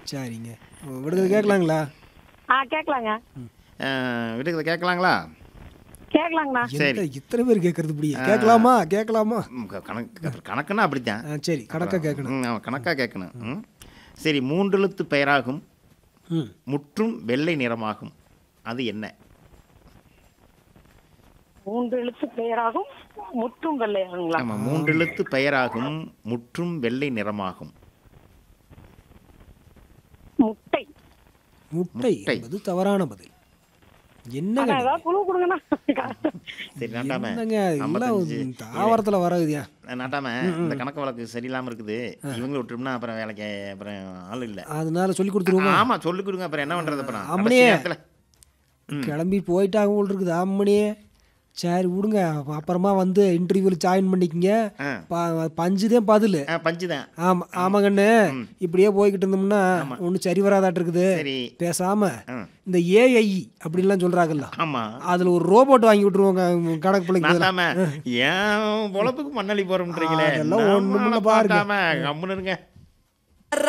சரிங்க விடுதலை கேட்கலாங்களா ஆ கேட்கலாங்க விடுக்கிறத கேட்கலாங்களா கேட்கலாங்கண்ணா சரி. என்ன இத்தனை பேர் கேட்கறது இப்படியே கேட்கலாமா கேட்கலாமா ம், க- கணக்கு கணக்குன்னா அப்படித்தான் ஆ, சரி கணக்காக கேட்கணும் ம், ஆமா, கணக்கா கேட்கணும் ம். சரி மூன்றெழுத்து பெயராகும் ம் முற்றும் வெள்ளை நிறமாகும் அது என்ன மூன்று எழுத்து பெயராகும் முற்றும் வெள்ளையாகுங்களா ஆமா மூன்றெழுத்து பெயராகும் முற்றும் வெள்ளை நிறமாகும் முட்டை முட்டை முட்டை. என்பது தவறான பதில் என்னங்க அண்ணா, நீங்க? ஏதாவது குழு கொடுங்கண்ணா சரி நாட்டாம என்னங்க இதெல்லாம் ஐம்பத்தஞ்சு. தாவரத்தில் வரகுதியா நாட்டாம இந்த கணக்கு வழக்கு சரியில்லாம இருக்குது இவங்களை விட்டோம்னா அப்புறம் வேலைக்கு அப்புறம் ஆள் இல்ல அதனால சொல்லி கொடுத்துருவோமா ஆமா சொல்லி கொடுங்க அப்புறம் என்ன பண்றது அப்புறம் அம்மனியே. கடைசி நேரத்துல. ம். கிளம்பி போயிட்டாங்க போல் இருக்குது ஆமணியே சரி விடுங்க அப்புறமா வந்து இன்டர்வியூவில் ஜாயின் பண்ணிக்கங்க ஆ. ப- பஞ்சு தான் பதில் ஆ, பஞ்சு தான் ஆமா ஆமாங்கண்ணு இப்படியே போய்கிட்டு இருந்தோம்னா ஒன்றும் சரி வராதாட்டு இருக்குது சரி பேசாம ஆ. இந்த ஏஐ அப்படின்லாம் சொல்றாங்கல்ல ஆமா அதுல ஒரு ரோபோட் வாங்கி விட்டுருவோங்க கணக்கு பிள்ளைக்கு பதிலா. நாட்டாம ஏன் பொழப்புக்கு மண்ணள்ளி போறோம்ன்றீங்களே அதெல்லாம் ஒண்ணுமில்ல பாருங்க. நாட்டாம கம்முன்னு இருங்க